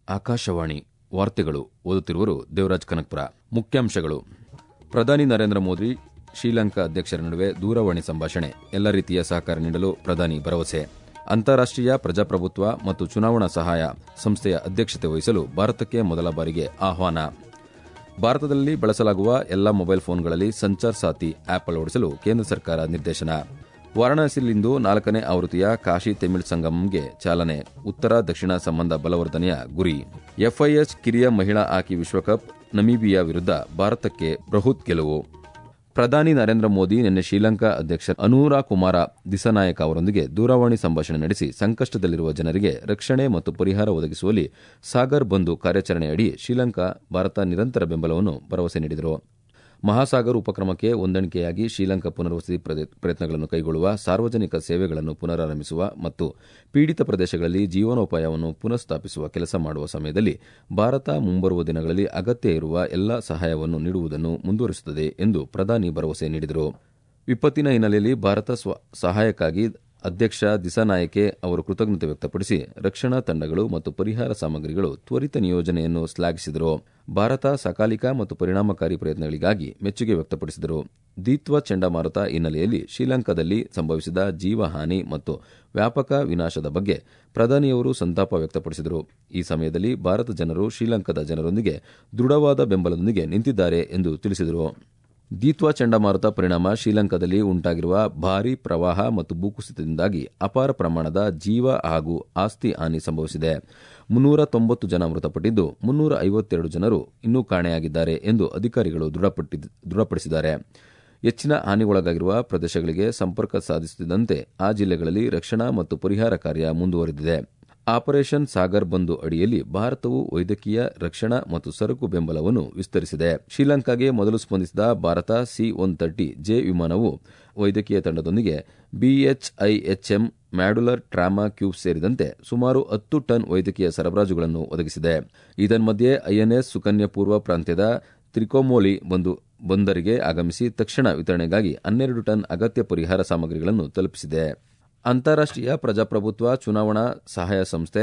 ಆಕಾಶವಾಣಿ ವಾರ್ತೆಗಳು ಓದುತ್ತಿರುವರು ದೇವರಾಜ್ ಕನಕ್ಪುರ ಮುಖ್ಯಾಂಶಗಳು ಪ್ರಧಾನಿ ನರೇಂದ್ರ ಮೋದಿ ಶ್ರೀಲಂಕಾ ಅಧ್ಯಕ್ಷರ ನಡುವೆ ದೂರವಾಣಿ ಸಂಭಾಷಣೆ ಎಲ್ಲ ರೀತಿಯ ಸಹಕಾರ ನೀಡಲು ಪ್ರಧಾನಿ ಭರವಸೆ ಅಂತಾರಾಷ್ಟೀಯ ಪ್ರಜಾಪ್ರಭುತ್ವ ಮತ್ತು ಚುನಾವಣಾ ಸಹಾಯ ಸಂಸ್ಥೆಯ ಅಧ್ಯಕ್ಷತೆ ವಹಿಸಲು ಭಾರತಕ್ಕೆ ಮೊದಲ ಬಾರಿಗೆ ಆಹ್ವಾನ ಭಾರತದಲ್ಲಿ ಬಳಸಲಾಗುವ ಎಲ್ಲ ಮೊಬೈಲ್ ಫೋನ್ಗಳಲ್ಲಿ ಸಂಚಾರ್ ಸಾಥಿ ಆಪ್ ಅಳವಡಿಸಲು ಕೇಂದ್ರ ಸರ್ಕಾರ ನಿರ್ದೇಶನ ವಾರಾಣಸಿಯಲ್ಲಿಂದು ನಾಲ್ಕನೇ ಆವೃತ್ತಿಯ ಕಾಶಿ ತಮಿಳ್ ಸಂಗಮಂಗೆ ಚಾಲನೆ ಉತ್ತರ ದಕ್ಷಿಣ ಸಂಬಂಧ ಬಲವರ್ಧನೆಯ ಗುರಿ ಎಫ್ಐಎಚ್ ಕಿರಿಯ ಮಹಿಳಾ ಹಾಕಿ ವಿಶ್ವಕಪ್ ನಮೀಬಿಯಾ ವಿರುದ್ಧ ಭಾರತಕ್ಕೆ ಬೃಹುತ್ ಗೆಲುವು ಪ್ರಧಾನಿ ನರೇಂದ್ರ ಮೋದಿ ನಿನ್ನೆ ಶ್ರೀಲಂಕಾ ಅಧ್ಯಕ್ಷ ಅನೂರಾ ಕುಮಾರ ದಿಸನಾಯಕ ಅವರೊಂದಿಗೆ ದೂರವಾಣಿ ಸಂಭಾಷಣೆ ನಡೆಸಿ ಸಂಕಷ್ಟದಲ್ಲಿರುವ ಜನರಿಗೆ ರಕ್ಷಣೆ ಮತ್ತು ಪರಿಹಾರ ಒದಗಿಸುವಲ್ಲಿ ಸಾಗರ್ ಬಂಧು ಕಾರ್ಯಾಚರಣೆಯಡಿ ಶ್ರೀಲಂಕಾ ಭಾರತ ನಿರಂತರ ಬೆಂಬಲವನ್ನು ಭರವಸೆ ನೀಡಿದರು ಮಹಾಸಾಗರ್ ಉಪಕ್ರಮಕ್ಕೆ ಹೊಂದಾಣಿಕೆಯಾಗಿ ಶ್ರೀಲಂಕಾ ಪುನರ್ವಸತಿ ಪ್ರಯತ್ನಗಳನ್ನು ಕೈಗೊಳ್ಳುವ ಸಾರ್ವಜನಿಕ ಸೇವೆಗಳನ್ನು ಪುನರಾರಂಭಿಸುವ ಮತ್ತು ಪೀಡಿತ ಪ್ರದೇಶಗಳಲ್ಲಿ ಜೀವನೋಪಾಯವನ್ನು ಪುನಃಸ್ಥಾಪಿಸುವ ಕೆಲಸ ಮಾಡುವ ಸಮಯದಲ್ಲಿ ಭಾರತ ಮುಂಬರುವ ದಿನಗಳಲ್ಲಿ ಅಗತ್ಯ ಇರುವ ಎಲ್ಲ ಸಹಾಯವನ್ನು ನೀಡುವುದನ್ನು ಮುಂದುವರಿಸುತ್ತದೆ ಎಂದು ಪ್ರಧಾನಿ ಭರವಸೆ ನೀಡಿದರು ವಿಪತ್ತಿನ ಹಿನ್ನೆಲೆಯಲ್ಲಿ ಭಾರತ ಸಹಾಯಕ್ಕಾಗಿ ಅಧ್ಯಕ್ಷ ದಿಸಾನಾಯಕೆ ಅವರು ಕೃತಜ್ಞತೆ ವ್ಯಕ್ತಪಡಿಸಿ ರಕ್ಷಣಾ ತಂಡಗಳು ಮತ್ತು ಪರಿಹಾರ ಸಾಮಗ್ರಿಗಳು ತ್ವರಿತ ನಿಯೋಜನೆಯನ್ನು ಶ್ಲಾಘಿಸಿದರು ಭಾರತ ಸಕಾಲಿಕ ಮತ್ತು ಪರಿಣಾಮಕಾರಿ ಪ್ರಯತ್ನಗಳಿಗಾಗಿ ಮೆಚ್ಚುಗೆ ವ್ಯಕ್ತಪಡಿಸಿದರು ದೀತ್ವ ಚಂಡಮಾರುತ ಹಿನ್ನೆಲೆಯಲ್ಲಿ ಶ್ರೀಲಂಕಾದಲ್ಲಿ ಸಂಭವಿಸಿದ ಜೀವಹಾನಿ ಮತ್ತು ವ್ಯಾಪಕ ವಿನಾಶದ ಬಗ್ಗೆ ಪ್ರಧಾನಿಯವರು ಸಂತಾಪ ವ್ಯಕ್ತಪಡಿಸಿದರು ಈ ಸಮಯದಲ್ಲಿ ಭಾರತ ಜನರು ಶ್ರೀಲಂಕಾದ ಜನರೊಂದಿಗೆ ದೃಢವಾದ ಬೆಂಬಲದೊಂದಿಗೆ ನಿಂತಿದ್ದಾರೆ ಎಂದು ತಿಳಿಸಿದರು ದೀತ್ವಾ ಚಂಡಮಾರುತ ಪರಿಣಾಮ ಶ್ರೀಲಂಕಾದಲ್ಲಿ ಉಂಟಾಗಿರುವ ಭಾರೀ ಪ್ರವಾಹ ಮತ್ತು ಭೂಕುಸಿತದಿಂದಾಗಿ ಅಪಾರ ಪ್ರಮಾಣದ ಜೀವ ಹಾಗೂ ಆಸ್ತಿ ಹಾನಿ ಸಂಭವಿಸಿದೆ ಮುನ್ನೂರ ತೊಂಬತ್ತು ಜನ ಮೃತಪಟ್ಟಿದ್ದು ಮುನ್ನೂರ ಐವತ್ತೆರಡು ಜನರು ಇನ್ನೂ ಕಾಣೆಯಾಗಿದ್ದಾರೆ ಎಂದು ಅಧಿಕಾರಿಗಳು ದೃಢಪಡಿಸಿದ್ದಾರೆ ಹೆಚ್ಚಿನ ಹಾನಿಗೊಳಗಾಗಿರುವ ಪ್ರದೇಶಗಳಿಗೆ ಸಂಪರ್ಕ ಸಾಧಿಸುತ್ತಿದ್ದಂತೆ ಆ ಜಿಲ್ಲೆಗಳಲ್ಲಿ ರಕ್ಷಣಾ ಮತ್ತು ಪರಿಹಾರ ಕಾರ್ಯ ಮುಂದುವರೆದಿದೆ ಆಪರೇಷನ್ ಸಾಗರ್ ಬಂಧು ಅಡಿಯಲ್ಲಿ ಭಾರತವು ವೈದ್ಯಕೀಯ ರಕ್ಷಣಾ ಮತ್ತು ಸರಕು ಬೆಂಬಲವನ್ನು ವಿಸ್ತರಿಸಿದೆ ಶ್ರೀಲಂಕಾಗೆ ಮೊದಲು ಸ್ಪಂದಿಸಿದ Bharat C one thirty J ವಿಮಾನವು ವೈದ್ಯಕೀಯ ತಂಡದೊಂದಿಗೆ ಬಿಎಚ್ಐಎಚ್ಎಂ ಮ್ಯಾಡುಲರ್ ಟ್ರಾಮಾ ಕ್ಯೂಬ್ ಸೇರಿದಂತೆ ಸುಮಾರು ಹತ್ತು ಟನ್ ವೈದ್ಯಕೀಯ ಸರಬರಾಜುಗಳನ್ನು ಒದಗಿಸಿದೆ ಇದನ್ಮಧ್ಯೆ ಐಎನ್ಎಸ್ ಸುಕನ್ಯ ಪೂರ್ವ ಪ್ರಾಂತ್ಯದ ತ್ರಿಕೋಮೋಲಿ ಬಂದು ಬಂದರಿಗೆ ಆಗಮಿಸಿ ತಕ್ಷಣ ವಿತರಣೆಗಾಗಿ ಹನ್ನೆರಡು ಟನ್ ಅಗತ್ಯ ಪರಿಹಾರ ಸಾಮಗ್ರಿಗಳನ್ನು ತಲುಪಿಸಿದೆ ಅಂತಾರಾಷ್ಟೀಯ ಪ್ರಜಾಪ್ರಭುತ್ವ ಚುನಾವಣಾ ಸಹಾಯ ಸಂಸ್ಥೆ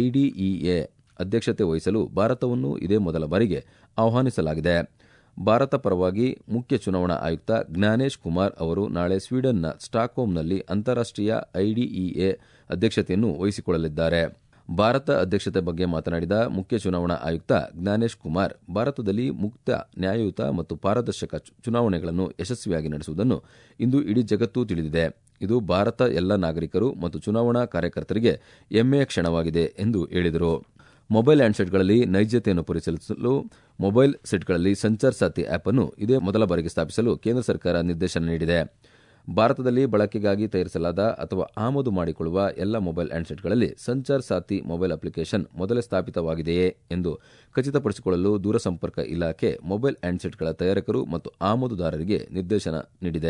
ಐಡಿಇಎ ಅಧ್ಯಕ್ಷತೆ ವಹಿಸಲು ಭಾರತವನ್ನು ಇದೇ ಮೊದಲ ಬಾರಿಗೆ ಆಹ್ವಾನಿಸಲಾಗಿದೆ ಭಾರತ ಪರವಾಗಿ ಮುಖ್ಯ ಚುನಾವಣಾ ಆಯುಕ್ತ ಜ್ಞಾನೇಶ್ ಕುಮಾರ್ ಅವರು ನಾಳೆ ಸ್ವೀಡನ್ನ ಸ್ಟಾಕ್ಹೋಮ್ನಲ್ಲಿ ಅಂತಾರಾಷ್ಟೀಯ ಐಡಿಇಎ ಅಧ್ಯಕ್ಷತೆಯನ್ನು ವಹಿಸಿಕೊಳ್ಳಲಿದ್ದಾರೆ ಭಾರತ ಅಧ್ಯಕ್ಷತೆ ಬಗ್ಗೆ ಮಾತನಾಡಿದ ಮುಖ್ಯ ಚುನಾವಣಾ ಆಯುಕ್ತ ಜ್ಞಾನೇಶ್ ಕುಮಾರ್ ಭಾರತದಲ್ಲಿ ಮುಕ್ತ ನ್ಯಾಯಯುತ ಮತ್ತು ಪಾರದರ್ಶಕ ಚುನಾವಣೆಗಳನ್ನು ಯಶಸ್ವಿಯಾಗಿ ನಡೆಸುವುದನ್ನು ಇಂದು ಇಡೀ ಜಗತ್ತು ತಿಳಿದಿದೆ ಇದು ಭಾರತ ಎಲ್ಲ ನಾಗರಿಕರು ಮತ್ತು ಚುನಾವಣಾ ಕಾರ್ಯಕರ್ತರಿಗೆ ಹೆಮ್ಮೆಯ ಕ್ಷಣವಾಗಿದೆ ಎಂದು ಹೇಳಿದರು ಮೊಬೈಲ್ ಹ್ಯಾಂಡ್ಸೆಟ್ಗಳಲ್ಲಿ ನೈಜತೆಯನ್ನು ಪರಿಶೀಲಿಸಲು ಮೊಬೈಲ್ ಸೆಟ್ಗಳಲ್ಲಿ ಸಂಚಾರ್ ಸಾಥಿ ಆಪ್ ಅನ್ನು ಇದೇ ಮೊದಲ ಬಾರಿಗೆ ಸ್ಥಾಪಿಸಲು ಕೇಂದ್ರ ಸರ್ಕಾರ ನಿರ್ದೇಶನ ನೀಡಿದೆ ಭಾರತದಲ್ಲಿ ಬಳಕೆಗಾಗಿ ತಯಾರಿಸಲಾದ ಅಥವಾ ಆಮದು ಮಾಡಿಕೊಳ್ಳುವ ಎಲ್ಲ ಮೊಬೈಲ್ ಹ್ಯಾಂಡ್ಸೆಟ್ಗಳಲ್ಲಿ ಸಂಚಾರ್ ಸಾಥಿ ಮೊಬೈಲ್ ಅಪ್ಲಿಕೇಶನ್ ಮೊದಲೇ ಸ್ಥಾಪಿತವಾಗಿದೆಯೇ ಎಂದು ಖಚಿತಪಡಿಸಿಕೊಳ್ಳಲು ದೂರಸಂಪರ್ಕ ಇಲಾಖೆ ಮೊಬೈಲ್ ಹ್ಯಾಂಡ್ಸೆಟ್ಗಳ ತಯಾರಕರು ಮತ್ತು ಆಮದುದಾರರಿಗೆ ನಿರ್ದೇಶನ ನೀಡಿದೆ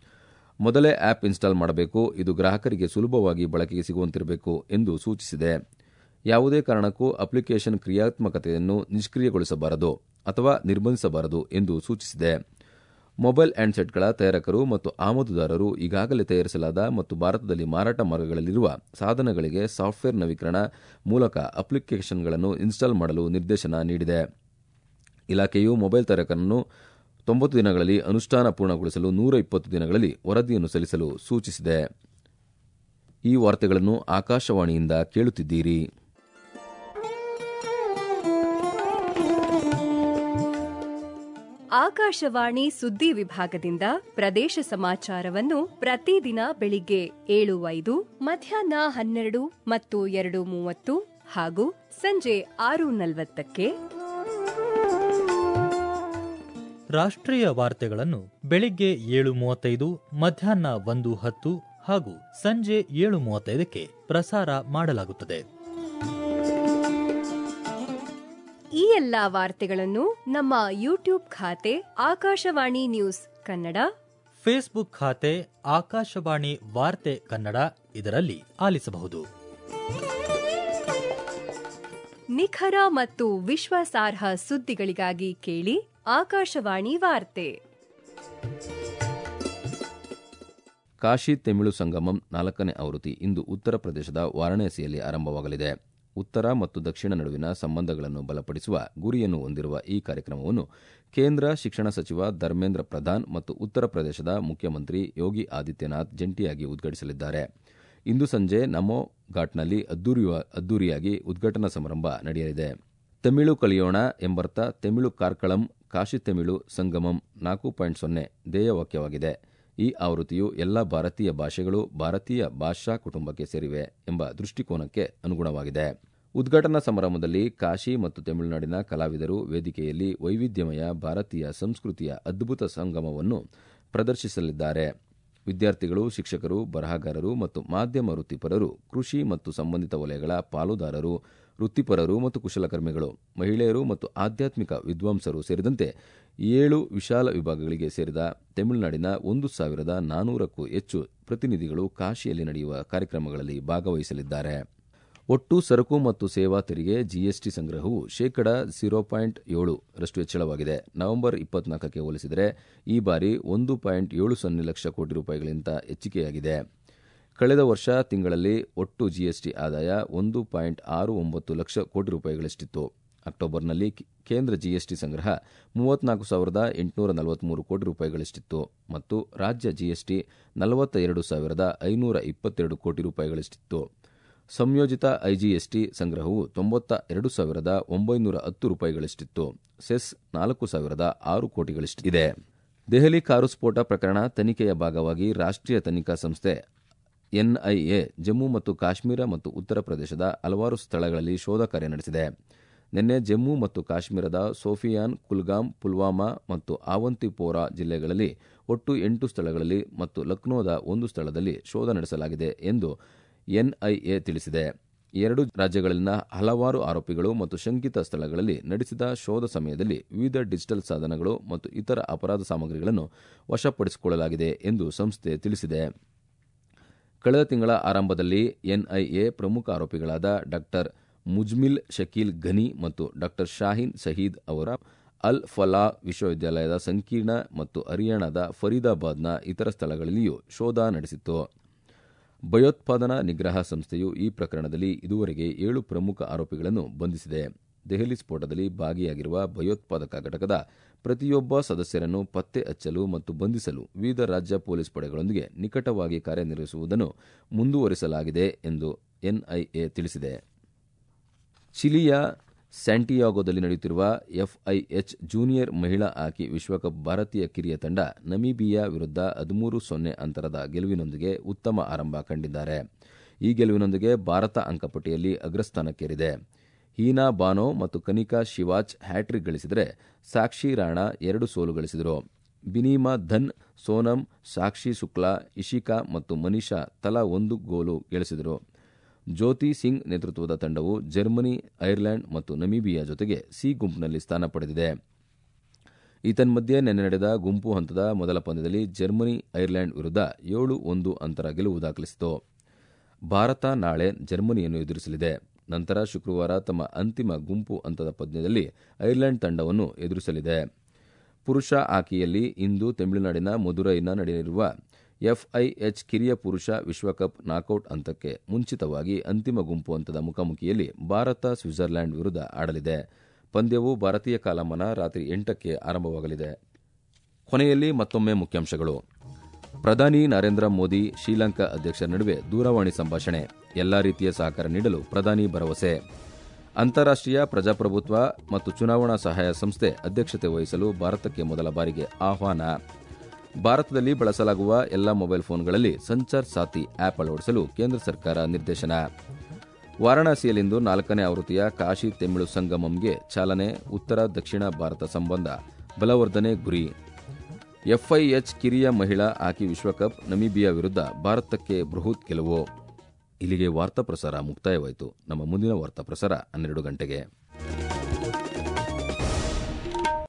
ಮೊದಲೇ ಆಪ್ ಇನ್ಸ್ಟಾಲ್ ಮಾಡಬೇಕು ಇದು ಗ್ರಾಹಕರಿಗೆ ಸುಲಭವಾಗಿ ಬಳಕೆಗೆ ಸಿಗುವಂತಿರಬೇಕು ಎಂದು ಸೂಚಿಸಿದೆ ಯಾವುದೇ ಕಾರಣಕ್ಕೂ ಅಪ್ಲಿಕೇಶನ್ ಕ್ರಿಯಾತ್ಮಕತೆಯನ್ನು ನಿಷ್ಕ್ರಿಯಗೊಳಿಸಬಾರದು ಅಥವಾ ನಿರ್ಬಂಧಿಸಬಾರದು ಎಂದು ಸೂಚಿಸಿದೆ ಮೊಬೈಲ್ ಹ್ಯಾಂಡ್ಸೆಟ್ಗಳ ತಯಾರಕರು ಮತ್ತು ಆಮದುದಾರರು ಈಗಾಗಲೇ ತಯಾರಿಸಲಾದ ಮತ್ತು ಭಾರತದಲ್ಲಿ ಮಾರಾಟ ಮಾರ್ಗಗಳಲ್ಲಿರುವ ಸಾಧನಗಳಿಗೆ ಸಾಫ್ಟ್ವೇರ್ ನವೀಕರಣ ಮೂಲಕ ಅಪ್ಲಿಕೇಶನ್ಗಳನ್ನು ಇನ್ಸ್ಟಾಲ್ ಮಾಡಲು ನಿರ್ದೇಶನ ನೀಡಿದೆ ಇಲಾಖೆಯು ಮೊಬೈಲ್ ತಯಾರಕರನ್ನು ತೊಂಬತ್ತು ದಿನಗಳಲ್ಲಿ ಅನುಷ್ಠಾನ ಪೂರ್ಣಗೊಳಿಸಲು ನೂರ ಇಪ್ಪತ್ತು ದಿನಗಳಲ್ಲಿ ವರದಿಯನ್ನು ಸಲ್ಲಿಸಲು ಸೂಚಿಸಿದೆ ಈ ವಾರ್ತೆಗಳನ್ನು ಆಕಾಶವಾಣಿಯಿಂದ ಕೇಳುತ್ತಿದ್ದೀರಿ ಆಕಾಶವಾಣಿ ಸುದ್ದಿ ವಿಭಾಗದಿಂದ ಪ್ರದೇಶ ಸಮಾಚಾರವನ್ನು ಪ್ರತಿದಿನ ಬೆಳಿಗ್ಗೆ ಏಳು ಐದು ಮಧ್ಯಾಹ್ನ ಹನ್ನೆರಡು ಮತ್ತು ಎರಡು ಮೂವತ್ತು ಹಾಗೂ ಸಂಜೆ ಆರು ನಲವತ್ತಕ್ಕೆ ರಾಷ್ಟ್ರೀಯ ವಾರ್ತೆಗಳನ್ನು ಬೆಳಿಗ್ಗೆ ಏಳು ಮೂವತ್ತೈದು ಮಧ್ಯಾಹ್ನ ಒಂದು ಹತ್ತು ಹಾಗೂ ಸಂಜೆ ಏಳು ಮೂವತ್ತೈದಕ್ಕೆ ಪ್ರಸಾರ ಮಾಡಲಾಗುತ್ತದೆ ಈ ಎಲ್ಲಾ ವಾರ್ತೆಗಳನ್ನು ನಮ್ಮ ಯೂಟ್ಯೂಬ್ ಖಾತೆ ಆಕಾಶವಾಣಿ ನ್ಯೂಸ್ ಕನ್ನಡ ಫೇಸ್ಬುಕ್ ಖಾತೆ ಆಕಾಶವಾಣಿ ವಾರ್ತೆ ಕನ್ನಡ ಇದರಲ್ಲಿ ಆಲಿಸಬಹುದು ನಿಖರ ಮತ್ತು ವಿಶ್ವಾಸಾರ್ಹ ಸುದ್ದಿಗಳಿಗಾಗಿ ಕೇಳಿ ಆಕಾಶವಾಣಿ ವಾರ್ತೆ ಕಾಶಿ ತಮಿಳು ಸಂಗಮಂ ನಾಲ್ಕನೇ ಆವೃತ್ತಿ ಇಂದು ಉತ್ತರ ಪ್ರದೇಶದ ವಾರಾಣಸಿಯಲ್ಲಿ ಆರಂಭವಾಗಲಿದೆ ಉತ್ತರ ಮತ್ತು ದಕ್ಷಿಣ ನಡುವಿನ ಸಂಬಂಧಗಳನ್ನು ಬಲಪಡಿಸುವ ಗುರಿಯನ್ನು ಹೊಂದಿರುವ ಈ ಕಾರ್ಯಕ್ರಮವನ್ನು ಕೇಂದ್ರ ಶಿಕ್ಷಣ ಸಚಿವ ಧರ್ಮೇಂದ್ರ ಪ್ರಧಾನ್ ಮತ್ತು ಉತ್ತರ ಪ್ರದೇಶದ ಮುಖ್ಯಮಂತ್ರಿ ಯೋಗಿ ಆದಿತ್ಯನಾಥ್ ಜಂಟಿಯಾಗಿ ಉದ್ಘಾಟಿಸಲಿದ್ದಾರೆ ಇಂದು ಸಂಜೆ ನಮೋ ಘಾಟ್ನಲ್ಲಿ ಅದ್ದೂರಿಯಾಗಿ ಉದ್ಘಾಟನಾ ಸಮಾರಂಭ ನಡೆಯಲಿದೆ ತಮಿಳು ಕಲಿಯೋಣ ಎಂಬರ್ಥ ತಮಿಳು ಕಾರ್ಕಳಂ ಕಾಶಿ ತಮಿಳು ಸಂಗಮಂ ನಾಲ್ಕು ಪಾಯಿಂಟ್ ಸೊನ್ನೆ ಧ್ಯೇಯವಾಕ್ಯವಾಗಿದೆ ಈ ಆವೃತ್ತಿಯು ಎಲ್ಲ ಭಾರತೀಯ ಭಾಷೆಗಳು ಭಾರತೀಯ ಭಾಷಾ ಕುಟುಂಬಕ್ಕೆ ಸೇರಿವೆ ಎಂಬ ದೃಷ್ಟಿಕೋನಕ್ಕೆ ಅನುಗುಣವಾಗಿದೆ ಉದ್ಘಾಟನಾ ಸಮಾರಂಭದಲ್ಲಿ ಕಾಶಿ ಮತ್ತು ತಮಿಳುನಾಡಿನ ಕಲಾವಿದರು ವೇದಿಕೆಯಲ್ಲಿ ವೈವಿಧ್ಯಮಯ ಭಾರತೀಯ ಸಂಸ್ಕೃತಿಯ ಅದ್ಭುತ ಸಂಗಮವನ್ನು ಪ್ರದರ್ಶಿಸಲಿದ್ದಾರೆ ವಿದ್ಯಾರ್ಥಿಗಳು ಶಿಕ್ಷಕರು ಬರಹಗಾರರು ಮತ್ತು ಮಾಧ್ಯಮ ವೃತ್ತಿಪರರು ಕೃಷಿ ಮತ್ತು ಸಂಬಂಧಿತ ವಲಯಗಳ ಪಾಲುದಾರರು ವೃತ್ತಿಪರರು ಮತ್ತು ಕುಶಲಕರ್ಮಿಗಳು ಮಹಿಳೆಯರು ಮತ್ತು ಆಧ್ಯಾತ್ಮಿಕ ವಿದ್ವಾಂಸರು ಸೇರಿದಂತೆ ಏಳು ವಿಶಾಲ ವಿಭಾಗಗಳಿಗೆ ಸೇರಿದ ತಮಿಳುನಾಡಿನ ಒಂದು ಸಾವಿರದ ನಾನೂರಕ್ಕೂ ಹೆಚ್ಚು ಪ್ರತಿನಿಧಿಗಳು ಕಾಶಿಯಲ್ಲಿ ನಡೆಯುವ ಕಾರ್ಯಕ್ರಮಗಳಲ್ಲಿ ಭಾಗವಹಿಸಲಿದ್ದಾರೆ ಒಟ್ಟು ಸರಕು ಮತ್ತು ಸೇವಾ ತೆರಿಗೆ ಜಿಎಸ್ಟಿ ಸಂಗ್ರಹವು ಶೇಕಡ ಝೀರೋ ಪಾಯಿಂಟ್ ಏಳು ರಷ್ಟು ಹೆಚ್ಚಳವಾಗಿದೆ ನವೆಂಬರ್ ಇಪ್ಪತ್ನಾಲ್ಕಕ್ಕೆ ಹೋಲಿಸಿದರೆ ಈ ಬಾರಿ ಒಂದು ಪಾಯಿಂಟ್ ಏಳು ಸೊನ್ನೆ ಲಕ್ಷ ಕೋಟಿ ರೂಪಾಯಿಗಳಿಂದ ಹೆಚ್ಚಿಕೆಯಾಗಿದೆ ಕಳೆದ ವರ್ಷ ತಿಂಗಳಲ್ಲಿ ಒಟ್ಟು ಜಿಎಸ್ಟಿ ಆದಾಯ ಒಂದು ಪಾಯಿಂಟ್ ಆರು ಒಂಬತ್ತು ಲಕ್ಷ ಕೋಟಿ ರೂಪಾಯಿಗಳಷ್ಟಿತ್ತು ಅಕ್ಟೋಬರ್ನಲ್ಲಿ ಕೇಂದ್ರ ಜಿಎಸ್ಟಿ ಸಂಗ್ರಹ ಮೂವತ್ನಾಲ್ಕು ಸಾವಿರದ ಎಂಟುನೂರ ನಲವತ್ಮೂರು ಕೋಟಿ ರೂಪಾಯಿಗಳಷ್ಟಿತ್ತು ಮತ್ತು ರಾಜ್ಯ ಜಿಎಸ್ಟಿ ನಲವತ್ತ ಎರಡು ಸಾವಿರದ ಐನೂರ ಇಪ್ಪತ್ತೆರಡು ಕೋಟಿ ರೂಪಾಯಿಗಳಷ್ಟಿತ್ತು ಸಂಯೋಜಿತ ಐಜಿಎಸ್ಟಿ ಸಂಗ್ರಹವು ತೊಂಬತ್ತ ಎರಡು ಸಾವಿರದ ಒಂಬೈನೂರ ಹತ್ತು ರೂಪಾಯಿಗಳಷ್ಟಿತ್ತು ಸೆಸ್ ನಾಲ್ಕು ಸಾವಿರದ ಆರು ಕೋಟಿಗಳಷ್ಟಿದೆ ದೆಹಲಿ ಕಾರು ಸ್ಫೋಟ ಪ್ರಕರಣ ತನಿಖೆಯ ಭಾಗವಾಗಿ ರಾಷ್ಟ್ರೀಯ ತನಿಖಾ ಸಂಸ್ಥೆ ಎನ್ಐಎ ಜಮ್ಮು ಮತ್ತು ಕಾಶ್ಮೀರ ಮತ್ತು ಉತ್ತರ ಪ್ರದೇಶದ ಹಲವಾರು ಸ್ಥಳಗಳಲ್ಲಿ ಶೋಧ ಕಾರ್ಯ ನಡೆಸಿದೆ ನಿನ್ನೆ ಜಮ್ಮು ಮತ್ತು ಕಾಶ್ಮೀರದ ಸೋಫಿಯಾನ್ ಕುಲ್ಗಾಮ್ ಪುಲ್ವಾಮಾ ಮತ್ತು ಆವಂತಿಪೋರಾ ಜಿಲ್ಲೆಗಳಲ್ಲಿ ಒಟ್ಟು ಎಂಟು ಸ್ಥಳಗಳಲ್ಲಿ ಮತ್ತು ಲಕ್ನೋದ ಒಂದು ಸ್ಥಳದಲ್ಲಿ ಶೋಧ ನಡೆಸಲಾಗಿದೆ ಎಂದು ಎನ್ಐಎ ತಿಳಿಸಿದೆ ಎರಡು ರಾಜ್ಯಗಳಲ್ಲಿನ ಹಲವಾರು ಆರೋಪಿಗಳು ಮತ್ತು ಶಂಕಿತ ಸ್ಥಳಗಳಲ್ಲಿ ನಡೆಸಿದ ಶೋಧ ಸಮಯದಲ್ಲಿ ವಿವಿಧ ಡಿಜಿಟಲ್ ಸಾಧನಗಳು ಮತ್ತು ಇತರ ಅಪರಾಧ ಸಾಮಗ್ರಿಗಳನ್ನು ವಶಪಡಿಸಿಕೊಳ್ಳಲಾಗಿದೆ ಎಂದು ಸಂಸ್ಥೆ ತಿಳಿಸಿದೆ ಕಳೆದ ತಿಂಗಳ ಆರಂಭದಲ್ಲಿ ಎನ್ಐಎ ಪ್ರಮುಖ ಆರೋಪಿಗಳಾದ ಡಾ ಮುಜ್ಮಿಲ್ ಶಕೀಲ್ ಘನಿ ಮತ್ತು ಡಾ ಶಾಹೀನ್ ಶಹೀದ್ ಅವರ ಅಲ್ ಫಲಾ ವಿಶ್ವವಿದ್ಯಾಲಯದ ಸಂಕೀರ್ಣ ಮತ್ತು ಹರಿಯಾಣದ ಫರೀದಾಬಾದ್ನ ಇತರ ಸ್ಥಳಗಳಲ್ಲಿಯೂ ಶೋಧ ನಡೆಸಿತ್ತು ಭಯೋತ್ಪಾದನಾ ನಿಗ್ರಹ ಸಂಸ್ಥೆಯು ಈ ಪ್ರಕರಣದಲ್ಲಿ ಇದುವರೆಗೆ ಏಳು ಪ್ರಮುಖ ಆರೋಪಿಗಳನ್ನು ಬಂಧಿಸಿದೆ ದೆಹಲಿ ಸ್ಫೋಟದಲ್ಲಿ ಭಾಗಿಯಾಗಿರುವ ಭಯೋತ್ಪಾದಕ ಘಟಕದ ಪ್ರತಿಯೊಬ್ಬ ಸದಸ್ಯರನ್ನು ಪತ್ತೆ ಹಚ್ಚಲು ಮತ್ತು ಬಂಧಿಸಲು ವಿವಿಧ ರಾಜ್ಯ ಪೊಲೀಸ್ ಪಡೆಗಳೊಂದಿಗೆ ನಿಕಟವಾಗಿ ಕಾರ್ಯನಿರ್ವಹಿಸುವುದನ್ನು ಮುಂದುವರಿಸಲಾಗಿದೆ ಎಂದು ಎನ್ಐಎ ತಿಳಿಸಿದೆ ಚಿಲಿಯ ಸ್ಯಾಂಟಿಯಾಗೋದಲ್ಲಿ ನಡೆಯುತ್ತಿರುವ ಎಫ್ಐಎಚ್ ಜೂನಿಯರ್ ಮಹಿಳಾ ಹಾಕಿ ವಿಶ್ವಕಪ್ ಭಾರತೀಯ ಕಿರಿಯ ತಂಡ ನಮೀಬಿಯಾ ವಿರುದ್ಧ ಹದಿಮೂರು ಸೊನ್ನೆ ಅಂತರದ ಗೆಲುವಿನೊಂದಿಗೆ ಉತ್ತಮ ಆರಂಭ ಕಂಡಿದ್ದಾರೆ ಈ ಗೆಲುವಿನೊಂದಿಗೆ ಭಾರತ ಅಂಕಪಟ್ಟಿಯಲ್ಲಿ ಅಗ್ರಸ್ಥಾನಕ್ಕೇರಿದೆ ಹೀನಾ ಬಾನೋ ಮತ್ತು ಕನಿಕಾ ಶಿವಾಚ್ ಹ್ಯಾಟ್ರಿಕ್ ಗಳಿಸಿದರೆ ಸಾಕ್ಷಿ ರಾಣಾ ಎರಡು ಸೋಲು ಗಳಿಸಿದರು ಬಿನಿಮಾ ಧನ್ ಸೋನಂ ಸಾಕ್ಷಿ ಶುಕ್ಲಾ ಇಶಿಕಾ ಮತ್ತು ಮನಿಷಾ ತಲಾ ಒಂದು ಗೋಲು ಗಳಿಸಿದರು ಜ್ಯೋತಿ ಸಿಂಗ್ ನೇತೃತ್ವದ ತಂಡವು ಜರ್ಮನಿ ಐರ್ಲೆಂಡ್ ಮತ್ತು ನಮೀಬಿಯಾ ಜೊತೆಗೆ ಸಿ ಗುಂಪಿನಲ್ಲಿ ಸ್ಥಾನ ಪಡೆದಿದೆ ಈತನ್ಮಧ್ಯೆ ನಿನ್ನೆ ನಡೆದ ಗುಂಪು ಹಂತದ ಮೊದಲ ಪಂದ್ಯದಲ್ಲಿ ಜರ್ಮನಿ ಐರ್ಲೆಂಡ್ ವಿರುದ್ಧ ಏಳು ಒಂದು ಅಂತರ ಗೆಲುವು ದಾಖಲಿಸಿತು ಭಾರತ ನಾಳೆ ಜರ್ಮನಿಯನ್ನು ಎದುರಿಸಲಿದೆ ನಂತರ ಶುಕ್ರವಾರ ತಮ್ಮ ಅಂತಿಮ ಗುಂಪು ಹಂತದ ಪಂದ್ಯದಲ್ಲಿ ಐರ್ಲೆಂಡ್ ತಂಡವನ್ನು ಎದುರಿಸಲಿದೆ ಪುರುಷ ಹಾಕಿಯಲ್ಲಿ ಇಂದು ತಮಿಳುನಾಡಿನ ಮದುರೈನ ನಡೆಯಲಿರುವ ಎಫ್ಐಎಚ್ ಕಿರಿಯ ಪುರುಷ ವಿಶ್ವಕಪ್ ನಾಕೌಟ್ ಹಂತಕ್ಕೆ ಮುಂಚಿತವಾಗಿ ಅಂತಿಮ ಗುಂಪು ಹಂತದ ಮುಖಾಮುಖಿಯಲ್ಲಿ ಭಾರತ ಸ್ವಿಟ್ಜರ್ಲೆಂಡ್ ವಿರುದ್ಧ ಆಡಲಿದೆ ಪಂದ್ಯವು ಭಾರತೀಯ ಕಾಲಮಾನ ರಾತ್ರಿ ಎಂಟಕ್ಕೆ ಆರಂಭವಾಗಲಿದೆ ಕೊನೆಯಲ್ಲಿ ಮತ್ತೊಮ್ಮೆ ಮುಖ್ಯಾಂಶಗಳು ಪ್ರಧಾನಿ ನರೇಂದ್ರ ಮೋದಿ ಶ್ರೀಲಂಕಾ ಅಧ್ಯಕ್ಷರ ನಡುವೆ ದೂರವಾಣಿ ಸಂಭಾಷಣೆ ಎಲ್ಲಾ ರೀತಿಯ ಸಹಕಾರ ನೀಡಲು ಪ್ರಧಾನಿ ಭರವಸೆ ಅಂತಾರಾಷ್ಟೀಯ ಪ್ರಜಾಪ್ರಭುತ್ವ ಮತ್ತು ಚುನಾವಣಾ ಸಹಾಯ ಸಂಸ್ಥೆ ಅಧ್ಯಕ್ಷತೆ ವಹಿಸಲು ಭಾರತಕ್ಕೆ ಮೊದಲ ಬಾರಿಗೆ ಆಹ್ವಾನ ಭಾರತದಲ್ಲಿ ಬಳಸಲಾಗುವ ಎಲ್ಲ ಮೊಬೈಲ್ ಫೋನ್ಗಳಲ್ಲಿ ಸಂಚಾರ್ ಸಾಥಿ ಆಪ್ ಅಳವಡಿಸಲು ಕೇಂದ್ರ ಸರ್ಕಾರ ನಿರ್ದೇಶನ ವಾರಾಣಸಿಯಲ್ಲಿಂದು ನಾಲ್ಕನೇ ಆವೃತ್ತಿಯ ಕಾಶಿ ತಮಿಳು ಸಂಗಮಂಗೆ ಚಾಲನೆ ಉತ್ತರ ದಕ್ಷಿಣ ಭಾರತ ಸಂಬಂಧ ಬಲವರ್ಧನೆ ಗುರಿ ಎಫ್ಐಎಚ್ ಕಿರಿಯ ಮಹಿಳಾ ಹಾಕಿ ವಿಶ್ವಕಪ್ ನಮೀಬಿಯಾ ವಿರುದ್ಧ ಭಾರತಕ್ಕೆ ಬೃಹತ್ ಗೆಲುವು ಇಲ್ಲಿಗೆ ವಾರ್ತಾ ಪ್ರಸಾರ ಮುಕ್ತಾಯವಾಯಿತು ನಮ್ಮ ಮುಂದಿನ ವಾರ್ತಾ ಪ್ರಸಾರ ಹನ್ನೆರಡು ಗಂಟೆಗೆ